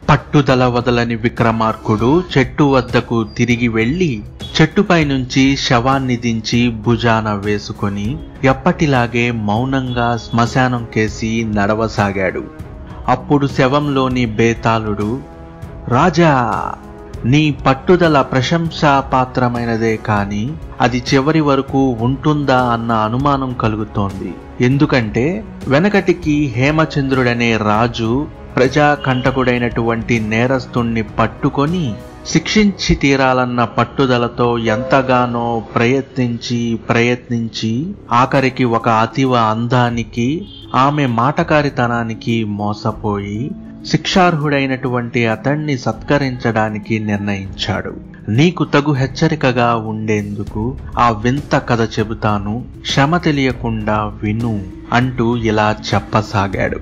పట్టుదల వదలని విక్రమార్కుడు చెట్టు వద్దకు తిరిగి వెళ్లి చెట్టుపై నుంచి శవాన్ని దించి భుజాన వేసుకొని ఎప్పటిలాగే మౌనంగా శ్మశానం కేసి నడవసాగాడు అప్పుడు శవంలోని బేతాళుడు రాజా నీ పట్టుదల ప్రశంసాపాత్రమైనదే కాని అది చివరి వరకు ఉంటుందా అన్న అనుమానం కలుగుతోంది ఎందుకంటే వెనకటికి హేమచంద్రుడనే రాజు ప్రజాకంటకుడైనటువంటి నేరస్తుణ్ణి పట్టుకొని శిక్షించి తీరాలన్న పట్టుదలతో ఎంతగానో ప్రయత్నించి ప్రయత్నించి ఆఖరికి ఒక అతివ అందానికి ఆమె మాటకారితనానికి మోసపోయి శిక్షార్హుడైనటువంటి అతణ్ణి సత్కరించడానికి నిర్ణయించాడు నీకు తగు హెచ్చరికగా ఉండేందుకు ఆ వింత కథ చెబుతాను శ్రమ తెలియకుండా విను అంటూ ఇలా చెప్పసాగాడు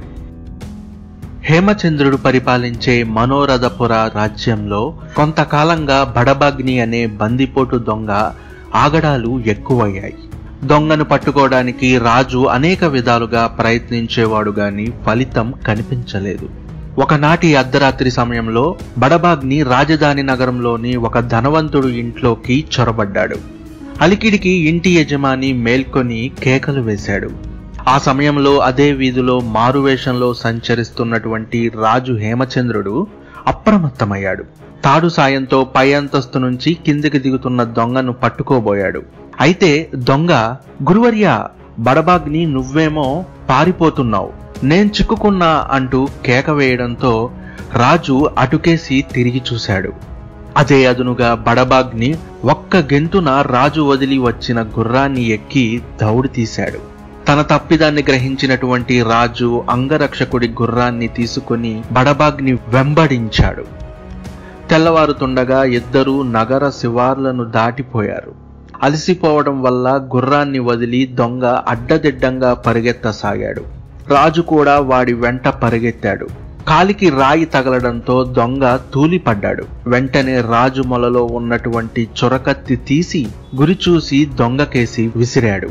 హేమచంద్రుడు పరిపాలించే మనోరథపుర రాజ్యంలో కొంతకాలంగా బడబాగ్ని అనే బందిపోటు దొంగ ఆగడాలు ఎక్కువయ్యాయి దొంగను పట్టుకోవడానికి రాజు అనేక విధాలుగా ప్రయత్నించేవాడు గాని ఫలితం కనిపించలేదు ఒకనాటి అర్ధరాత్రి సమయంలో బడబాగ్ని రాజధాని నగరంలోని ఒక ధనవంతుడు ఇంట్లోకి చొరబడ్డాడు అలికిడికి ఇంటి యజమాని మేల్కొని కేకలు వేశాడు ఆ సమయంలో అదే వీధిలో మారువేషంలో సంచరిస్తున్నటువంటి రాజు హేమచంద్రుడు అప్రమత్తమయ్యాడు తాడు సాయంతో పై అంతస్తు నుంచి కిందికి దిగుతున్న దొంగను పట్టుకోబోయాడు అయితే దొంగ గురువర్య బడబాగ్ని నువ్వేమో పారిపోతున్నావు నేను చిక్కుకున్నా అంటూ కేక వేయడంతో రాజు అటుకేసి తిరిగి చూశాడు అదే అదునుగా బడబాగ్ని ఒక్క గెంతున రాజు వదిలి వచ్చిన గుర్రాన్ని ఎక్కి దౌడు తీశాడు తన తప్పిదాన్ని గ్రహించినటువంటి రాజు అంగరక్షకుడి గుర్రాన్ని తీసుకుని బడబాగ్ని వెంబడించాడు తెల్లవారుతుండగా ఇద్దరూ నగర శివార్లను దాటిపోయారు అలసిపోవడం వల్ల గుర్రాన్ని వదిలి దొంగ అడ్డదిడ్డంగా పరిగెత్తసాగాడు రాజు కూడా వాడి వెంట పరిగెత్తాడు కాలికి రాయి తగలడంతో దొంగ తూలిపడ్డాడు వెంటనే రాజు మొలలో ఉన్నటువంటి చొరకత్తి తీసి గురి చూసి దొంగకేసి విసిరాడు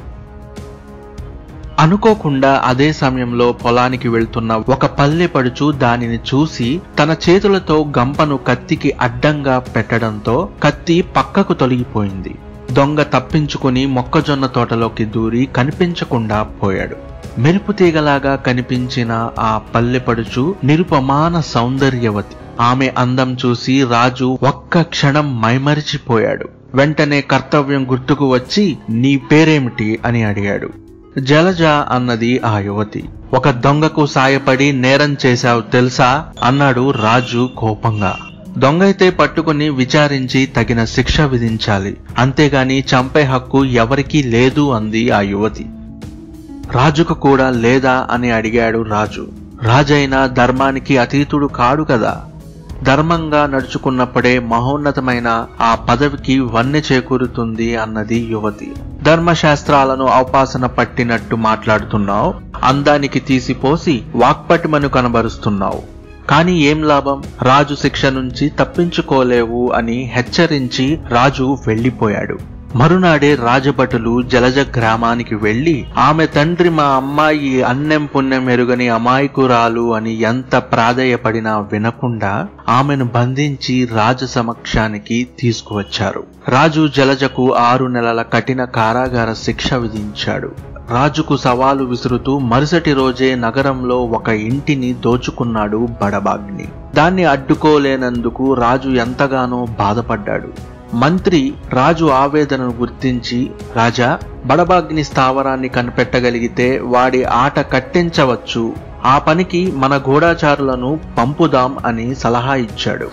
అనుకోకుండా అదే సమయంలో పొలానికి వెళ్తున్న ఒక పల్లెపడుచు దానిని చూసి తన చేతులతో గంపను కత్తికి అడ్డంగా పెట్టడంతో కత్తి పక్కకు తొలగిపోయింది దొంగ తప్పించుకుని మొక్కజొన్న తోటలోకి దూరి కనిపించకుండా పోయాడు మెరుపు తీగలాగా కనిపించిన ఆ పల్లెపడుచు నిరుపమాన సౌందర్యవతి ఆమె అందం చూసి రాజు ఒక్క క్షణం మైమరిచిపోయాడు వెంటనే కర్తవ్యం గుర్తుకు వచ్చి నీ పేరేమిటి అని అడిగాడు జలజ అన్నది ఆ యువతి ఒక దొంగకు సాయపడి నేరం చేశావు తెలుసా అన్నాడు రాజు కోపంగా దొంగ అయితే పట్టుకుని విచారించి తగిన శిక్ష విధించాలి అంతేగాని చంపే హక్కు ఎవరికీ లేదు అంది ఆ యువతి రాజుకు కూడా లేదా అని అడిగాడు రాజు రాజైన ధర్మానికి అతీతుడు కాడు కదా ధర్మంగా నడుచుకున్నప్పుడే మహోన్నతమైన ఆ పదవికి వన్నె చేకూరుతుంది అన్నది యువతి ధర్మశాస్త్రాలను ఔపాసన పట్టినట్టు మాట్లాడుతున్నావు అందానికి తీసిపోసి వాక్పటిమను కనబరుస్తున్నావు కానీ ఏం లాభం రాజు శిక్ష నుంచి తప్పించుకోలేవు అని హెచ్చరించి రాజు వెళ్లిపోయాడు మరునాడే రాజభటులు జలజ గ్రామానికి వెళ్లి ఆమె తండ్రి మా అమ్మాయి అన్నెం పుణ్యం ఎరుగని అమాయకురాలు అని ఎంత ప్రాధేయపడినా వినకుండా ఆమెను బంధించి రాజు సమక్షానికి తీసుకువచ్చారు రాజు జలజకు ఆరు నెలల కఠిన కారాగార శిక్ష విధించాడు రాజుకు సవాలు విసురుతూ మరుసటి రోజే నగరంలో ఒక ఇంటిని దోచుకున్నాడు బడబాగ్ని దాన్ని అడ్డుకోలేనందుకు రాజు ఎంతగానో బాధపడ్డాడు మంత్రి రాజు ఆవేదనను గుర్తించి రాజా బడబాగ్ని స్థావరాన్ని కనిపెట్టగలిగితే వాడి ఆట కట్టించవచ్చు ఆ పనికి మన గూఢాచారులను పంపుదాం అని సలహా ఇచ్చాడు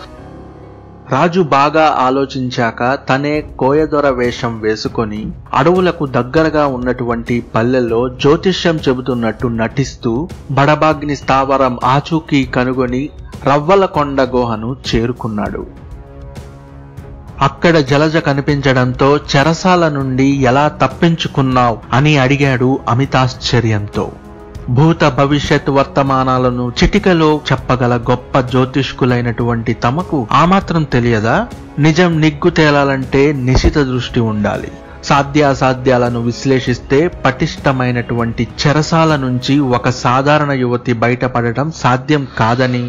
రాజు బాగా ఆలోచించాక తనే కోయదొర వేషం వేసుకొని అడవులకు దగ్గరగా ఉన్నటువంటి పల్లెల్లో జ్యోతిష్యం చెబుతున్నట్టు నటిస్తూ బడబాగ్ని స్థావరం ఆచూకీ కనుగొని రవ్వలకొండ గుహను చేరుకున్నాడు అక్కడ జలజ కనిపించడంతో చెరసాల నుండి ఎలా తప్పించుకున్నావు అని అడిగాడు అమితాశ్చర్యంతో భూత భవిష్యత్ వర్తమానాలను చిటికలో చెప్పగల గొప్ప జ్యోతిష్కులైనటువంటి తమకు ఆ మాత్రం తెలియదా నిజం నిగ్గు తేలాలంటే నిశిత దృష్టి ఉండాలి సాధ్యాసాధ్యాలను విశ్లేషిస్తే పటిష్టమైనటువంటి చెరసాల నుంచి ఒక సాధారణ యువతి బయటపడటం సాధ్యం కాదని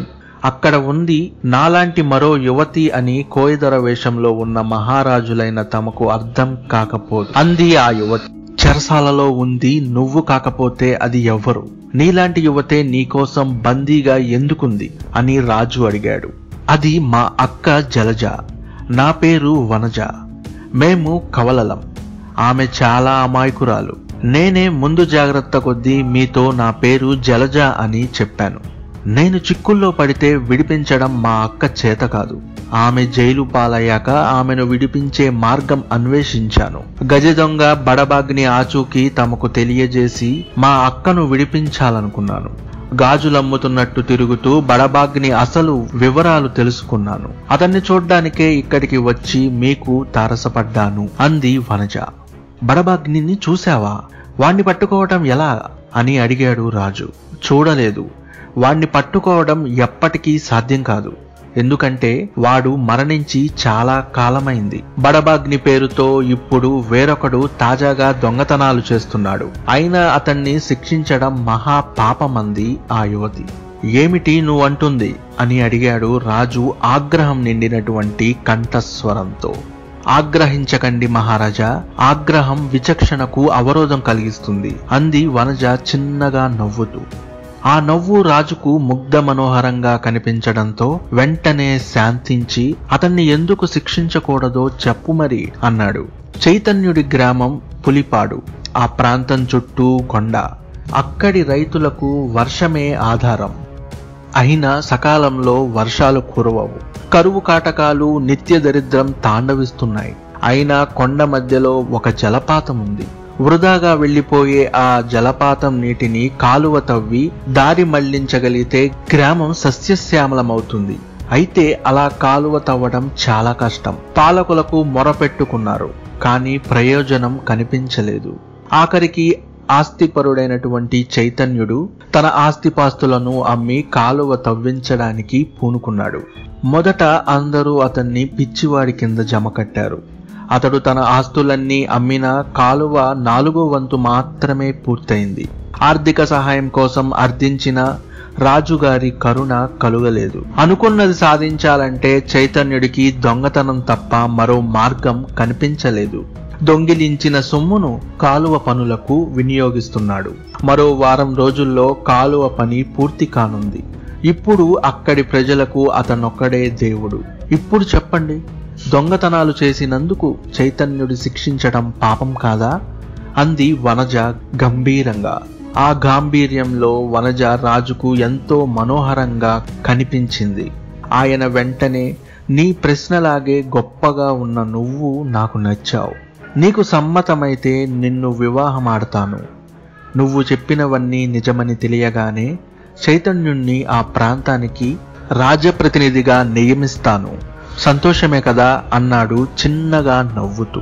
అక్కడ ఉంది నాలాంటి మరో యువతి అని కోయిదర వేషంలో ఉన్న మహారాజులైన తమకు అర్థం కాకపోదు అంది ఆ యువతి చెరసాలలో ఉంది నువ్వు కాకపోతే అది ఎవ్వరు నీలాంటి యువతే నీకోసం బందీగా ఎందుకుంది అని రాజు అడిగాడు అది మా అక్క జలజ నా పేరు వనజ మేము కవలలం ఆమె చాలా అమాయకురాలు నేనే ముందు జాగ్రత్త కొద్దీ మీతో నా పేరు జలజ అని చెప్పాను నేను చిక్కుల్లో పడితే విడిపించడం మా అక్క చేత కాదు ఆమె జైలు పాలయ్యాక ఆమెను విడిపించే మార్గం అన్వేషించాను గజ దొంగ బడబాగ్ని ఆచూకీ తమకు తెలియజేసి మా అక్కను విడిపించాలనుకున్నాను గాజులమ్ముతున్నట్టు తిరుగుతూ బడబాగ్ని అసలు వివరాలు తెలుసుకున్నాను అతన్ని చూడ్డానికే ఇక్కడికి వచ్చి మీకు తారసపడ్డాను అంది వనజ బడబాగ్నిని చూశావా వాణ్ణి పట్టుకోవటం ఎలా అని అడిగాడు రాజు చూడలేదు వాణ్ణి పట్టుకోవడం ఎప్పటికీ సాధ్యం కాదు ఎందుకంటే వాడు మరణించి చాలా కాలమైంది బడబాగ్ని పేరుతో ఇప్పుడు వేరొకడు తాజాగా దొంగతనాలు చేస్తున్నాడు అయినా అతన్ని శిక్షించడం మహా పాపమంది ఆ యువతి ఏమిటి నువ్వంటుంది అని అడిగాడు రాజు ఆగ్రహం నిండినటువంటి కంఠస్వరంతో ఆగ్రహించకండి మహారాజా ఆగ్రహం విచక్షణకు అవరోధం కలిగిస్తుంది అంది వనజ చిన్నగా నవ్వుతూ ఆ నవ్వు రాజుకు ముగ్ధ మనోహరంగా కనిపించడంతో వెంటనే శాంతించి అతన్ని ఎందుకు శిక్షించకూడదో చెప్పు మరి అన్నాడు చైతన్యుడి గ్రామం పులిపాడు ఆ ప్రాంతం చుట్టూ కొండ అక్కడి రైతులకు వర్షమే ఆధారం అయినా సకాలంలో వర్షాలు కురవవు కరువు కాటకాలు నిత్య దరిద్రం తాండవిస్తున్నాయి అయినా కొండ మధ్యలో ఒక జలపాతం ఉంది వృధాగా వెళ్లిపోయే ఆ జలపాతం నీటిని కాలువ తవ్వి దారి మళ్లించగలిగితే గ్రామం సస్యశ్యామలమవుతుంది అయితే అలా కాలువ తవ్వడం చాలా కష్టం పాలకులకు మొరపెట్టుకున్నారు కానీ ప్రయోజనం కనిపించలేదు ఆఖరికి ఆస్తిపరుడైనటువంటి చైతన్యుడు తన ఆస్తిపాస్తులను అమ్మి కాలువ తవ్వించడానికి పూనుకున్నాడు మొదట అందరూ అతన్ని పిచ్చివాడి కింద జమ కట్టారు అతడు తన ఆస్తులన్నీ అమ్మిన కాలువ నాలుగో వంతు మాత్రమే పూర్తయింది ఆర్థిక సహాయం కోసం అర్థించిన రాజుగారి కరుణ కలుగలేదు అనుకున్నది సాధించాలంటే చైతన్యుడికి దొంగతనం తప్ప మరో మార్గం కనిపించలేదు దొంగిలించిన సొమ్మును కాలువ పనులకు వినియోగిస్తున్నాడు మరో వారం రోజుల్లో కాలువ పని పూర్తి కానుంది ఇప్పుడు అక్కడి ప్రజలకు అతనొక్కడే దేవుడు ఇప్పుడు చెప్పండి దొంగతనాలు చేసినందుకు చైతన్యుడి శిక్షించడం పాపం కాదా అంది వనజ గంభీరంగా ఆ గాంభీర్యంలో వనజ రాజుకు ఎంతో మనోహరంగా కనిపించింది ఆయన వెంటనే నీ ప్రశ్నలాగే గొప్పగా ఉన్న నువ్వు నాకు నచ్చావు నీకు సమ్మతమైతే నిన్ను వివాహమాడతాను నువ్వు చెప్పినవన్నీ నిజమని తెలియగానే చైతన్యుణ్ణి ఆ ప్రాంతానికి రాజప్రతినిధిగా నియమిస్తాను సంతోషమే కదా అన్నాడు చిన్నగా నవ్వుతూ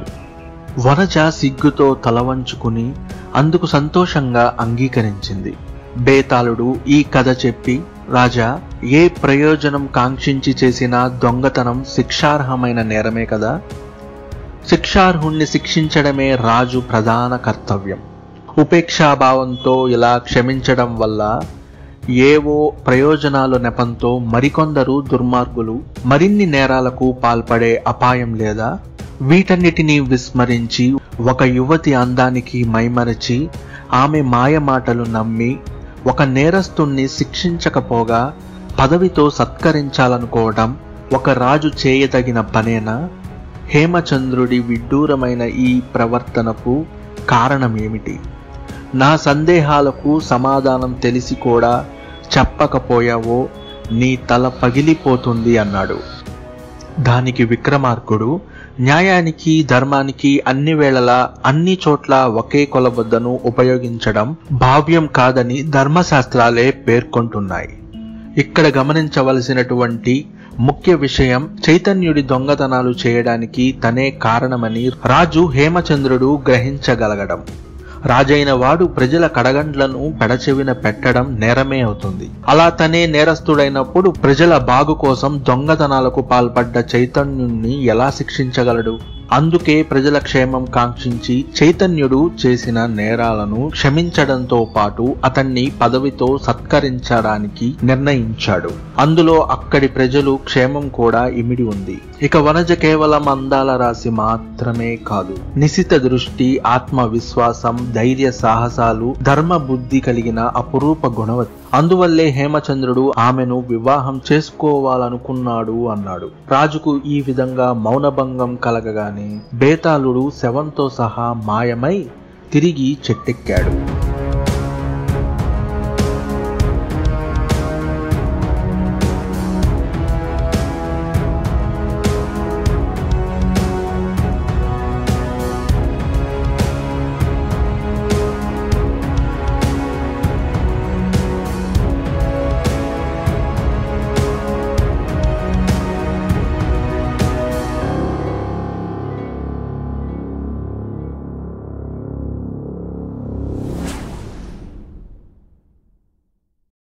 వనజ సిగ్గుతో తలవంచుకుని అందుకు సంతోషంగా అంగీకరించింది బేతాళుడు ఈ కథ చెప్పి రాజా ఏ ప్రయోజనం కాంక్షించి చేసిన దొంగతనం శిక్షార్హమైన నేరమే కదా శిక్షార్హుణ్ణి శిక్షించడమే రాజు ప్రధాన కర్తవ్యం ఉపేక్షాభావంతో ఇలా క్షమించడం వల్ల ఏవో ప్రయోజనాలు నెపంతో మరికొందరు దుర్మార్గులు మరిన్ని నేరాలకు పాల్పడే అపాయం లేదా వీటన్నిటినీ విస్మరించి ఒక యువతి అందానికి మైమరచి ఆమె మాయ మాటలు నమ్మి ఒక నేరస్తుణ్ణి శిక్షించకపోగా పదవితో సత్కరించాలనుకోవడం ఒక రాజు చేయదగిన పనేనా హేమచంద్రుడి విడ్డూరమైన ఈ ప్రవర్తనకు కారణమేమిటి నా సందేహాలకు సమాధానం తెలిసి కూడా చెప్పకపోయావో నీ తల పగిలిపోతుంది అన్నాడు దానికి విక్రమార్కుడు న్యాయానికి ధర్మానికి అన్ని వేళలా అన్ని చోట్ల ఒకే కొలబద్దను ఉపయోగించడం భావ్యం కాదని ధర్మశాస్త్రాలే పేర్కొంటున్నాయి ఇక్కడ గమనించవలసినటువంటి ముఖ్య విషయం చైతన్యుడి దొంగతనాలు చేయడానికి తనే కారణమని రాజు హేమచంద్రుడు గ్రహించగలగడం రాజైన వాడు ప్రజల కడగండ్లను పెడచెవిన పెట్టడం నేరమే అవుతుంది అలా తనే నేరస్తుడైనప్పుడు ప్రజల బాగు కోసం దొంగతనాలకు పాల్పడ్డ చైతన్యుణ్ణి ఎలా శిక్షించగలడు అందుకే ప్రజల క్షేమం కాంక్షించి చైతన్యుడు చేసిన నేరాలను క్షమించడంతో పాటు అతన్ని పదవితో సత్కరించడానికి నిర్ణయించాడు అందులో అక్కడి ప్రజలు క్షేమం కూడా ఇమిడి ఉంది ఇక వనజ కేవలం అందాల రాశి మాత్రమే కాదు నిశిత దృష్టి ఆత్మవిశ్వాసం ధైర్య సాహసాలు ధర్మ బుద్ధి కలిగిన అపురూప గుణవతి అందువల్లే హేమచంద్రుడు ఆమెను వివాహం చేసుకోవాలనుకున్నాడు అన్నాడు రాజుకు ఈ విధంగా మౌనభంగం కలగగానే బేతాళుడు శవంతో సహా మాయమై తిరిగి చెట్టెక్కాడు